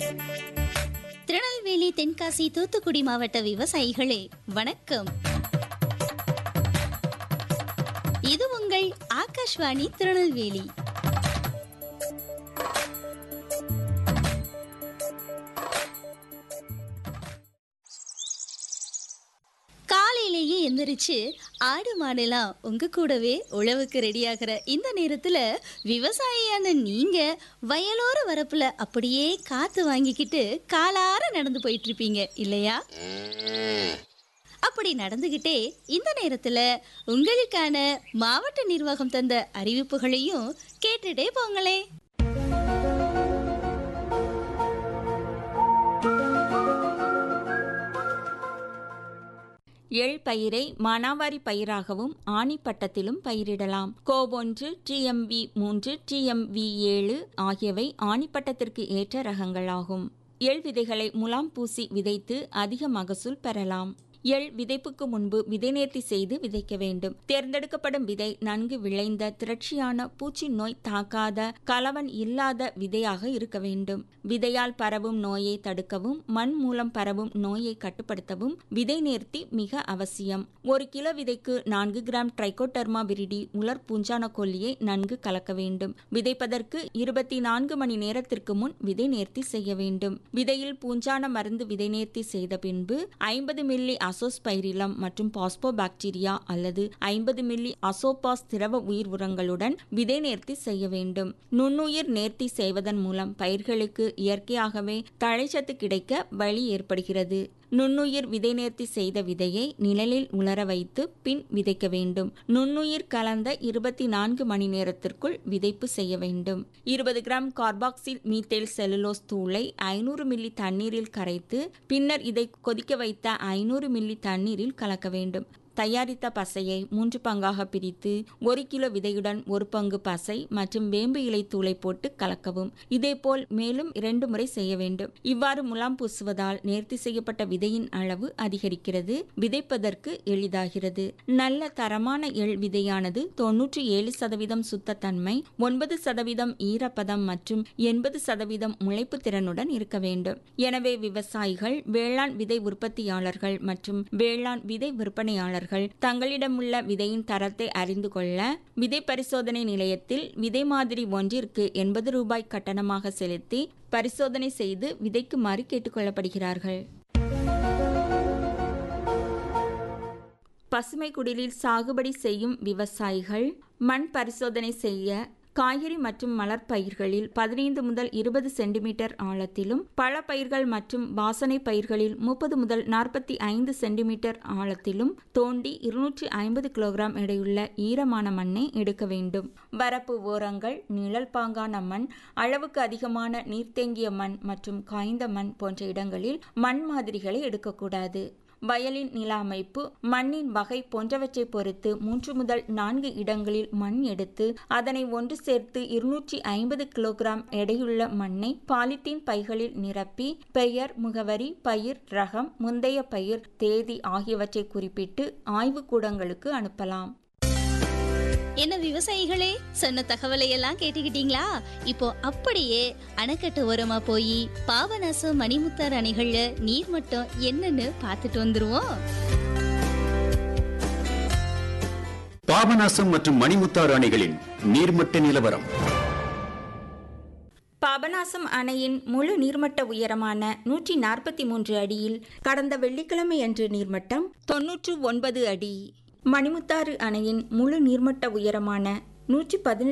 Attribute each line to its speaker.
Speaker 1: திருநெல்வேலி தென்காசி தூத்துக்குடி மாவட்ட விவசாயிகளே வணக்கம் இது உங்கள் ஆகாஷ்வாணி திருநெல்வேலி காலையிலேயே எந்திரிச்சு ஆடு மாடெல்லாம் உங்க கூடவே உழவுக்கு ரெடியாகிற இந்த நேரத்துல விவசாயியான நீங்க வயலோர வரப்புல அப்படியே காத்து வாங்கிக்கிட்டு காலார நடந்து போயிட்டு இருப்பீங்க இல்லையா அப்படி நடந்துகிட்டே இந்த நேரத்துல உங்களுக்கான மாவட்ட நிர்வாகம் தந்த அறிவிப்புகளையும் கேட்டுட்டே போங்களே
Speaker 2: எள் பயிரை மானாவாரி பயிராகவும் ஆணிப்பட்டத்திலும் பயிரிடலாம் கோவொன்று டிஎம்வி மூன்று டிஎம்வி ஏழு ஆகியவை ஆணிப்பட்டத்திற்கு ஏற்ற ரகங்களாகும் எள் விதைகளை முலாம் பூசி விதைத்து அதிக மகசூல் பெறலாம் எள் விதைப்புக்கு முன்பு விதை நேர்த்தி செய்து விதைக்க வேண்டும் தேர்ந்தெடுக்கப்படும் விதை நன்கு விளைந்த திரட்சியான பூச்சி நோய் தாக்காத கலவன் இல்லாத விதையாக இருக்க வேண்டும் விதையால் பரவும் நோயை தடுக்கவும் மண் மூலம் பரவும் நோயை கட்டுப்படுத்தவும் விதை நேர்த்தி மிக அவசியம் ஒரு கிலோ விதைக்கு நான்கு கிராம் ட்ரைகோடர்மா விரிடி உலர் பூஞ்சான கொல்லியை நன்கு கலக்க வேண்டும் விதைப்பதற்கு இருபத்தி நான்கு மணி நேரத்திற்கு முன் விதை நேர்த்தி செய்ய வேண்டும் விதையில் பூஞ்சான மருந்து விதை நேர்த்தி செய்த பின்பு ஐம்பது மில்லி அசோஸ்பைரிலம் மற்றும் பாஸ்போபாக்டீரியா அல்லது ஐம்பது மில்லி அசோபாஸ் திரவ உயிர் உரங்களுடன் விதை நேர்த்தி செய்ய வேண்டும் நுண்ணுயிர் நேர்த்தி செய்வதன் மூலம் பயிர்களுக்கு இயற்கையாகவே தழைச்சத்து கிடைக்க வழி ஏற்படுகிறது நுண்ணுயிர் விதை நேர்த்தி செய்த விதையை நிழலில் உலர வைத்து பின் விதைக்க வேண்டும் நுண்ணுயிர் கலந்த இருபத்தி நான்கு மணி நேரத்திற்குள் விதைப்பு செய்ய வேண்டும் இருபது கிராம் கார்பாக்சில் மீத்தேல் செல்லுலோஸ் தூளை ஐநூறு மில்லி தண்ணீரில் கரைத்து பின்னர் இதை கொதிக்க வைத்த ஐநூறு மில்லி தண்ணீரில் கலக்க வேண்டும் தயாரித்த பசையை மூன்று பங்காக பிரித்து ஒரு கிலோ விதையுடன் ஒரு பங்கு பசை மற்றும் வேம்பு இலை தூளை போட்டு கலக்கவும் இதேபோல் மேலும் இரண்டு முறை செய்ய வேண்டும் இவ்வாறு முலாம் பூசுவதால் நேர்த்தி செய்யப்பட்ட விதையின் அளவு அதிகரிக்கிறது விதைப்பதற்கு எளிதாகிறது நல்ல தரமான எள் விதையானது தொன்னூற்றி ஏழு சதவீதம் சுத்தத்தன்மை ஒன்பது சதவீதம் ஈரப்பதம் மற்றும் எண்பது சதவீதம் முளைப்பு திறனுடன் இருக்க வேண்டும் எனவே விவசாயிகள் வேளாண் விதை உற்பத்தியாளர்கள் மற்றும் வேளாண் விதை விற்பனையாளர்கள் மாணவர்கள் தங்களிடமுள்ள விதையின் தரத்தை அறிந்து கொள்ள விதை பரிசோதனை நிலையத்தில் விதை மாதிரி ஒன்றிற்கு எண்பது ரூபாய் கட்டணமாக செலுத்தி பரிசோதனை செய்து விதைக்குமாறு கேட்டுக்கொள்ளப்படுகிறார்கள் பசுமை குடிலில் சாகுபடி செய்யும் விவசாயிகள் மண் பரிசோதனை செய்ய காய்கறி மற்றும் மலர் பயிர்களில் பதினைந்து முதல் இருபது சென்டிமீட்டர் ஆழத்திலும் பழ பயிர்கள் மற்றும் வாசனை பயிர்களில் முப்பது முதல் நாற்பத்தி ஐந்து சென்டிமீட்டர் ஆழத்திலும் தோண்டி இருநூற்றி ஐம்பது கிலோகிராம் எடையுள்ள ஈரமான மண்ணை எடுக்க வேண்டும் வரப்பு ஓரங்கள் நிழல் பாங்கான மண் அளவுக்கு அதிகமான நீர்த்தேங்கிய மண் மற்றும் காய்ந்த மண் போன்ற இடங்களில் மண் மாதிரிகளை எடுக்கக்கூடாது வயலின் நில அமைப்பு மண்ணின் வகை போன்றவற்றை பொறுத்து மூன்று முதல் நான்கு இடங்களில் மண் எடுத்து அதனை ஒன்று சேர்த்து இருநூற்றி ஐம்பது கிலோகிராம் எடையுள்ள மண்ணை பாலித்தீன் பைகளில் நிரப்பி பெயர் முகவரி பயிர் ரகம் முந்தைய பயிர் தேதி ஆகியவற்றை குறிப்பிட்டு ஆய்வுக்கூடங்களுக்கு அனுப்பலாம்
Speaker 1: என்ன விவசாயிகளே சொன்ன தகவலை எல்லாம் கேட்டுக்கிட்டீங்களா இப்போ அப்படியே அணைக்கட்டு ஓரமா போய் பாபநாசம் மணிமுத்தார் அணைகள்ல நீர் மட்டம் என்னன்னு பார்த்துட்டு வந்துருவோம்
Speaker 3: பாபநாசம் மற்றும் மணிமுத்தாறு அணைகளின் நீர்மட்ட நிலவரம்
Speaker 2: பாபநாசம் அணையின் முழு நீர்மட்ட உயரமான நூற்றி நாற்பத்தி மூன்று அடியில் கடந்த வெள்ளிக்கிழமை அன்று நீர்மட்டம் தொன்னூற்று ஒன்பது அடி மணிமுத்தாறு அணையின் முழு நீர்மட்ட உயரமான நூற்றி பதினெட்டு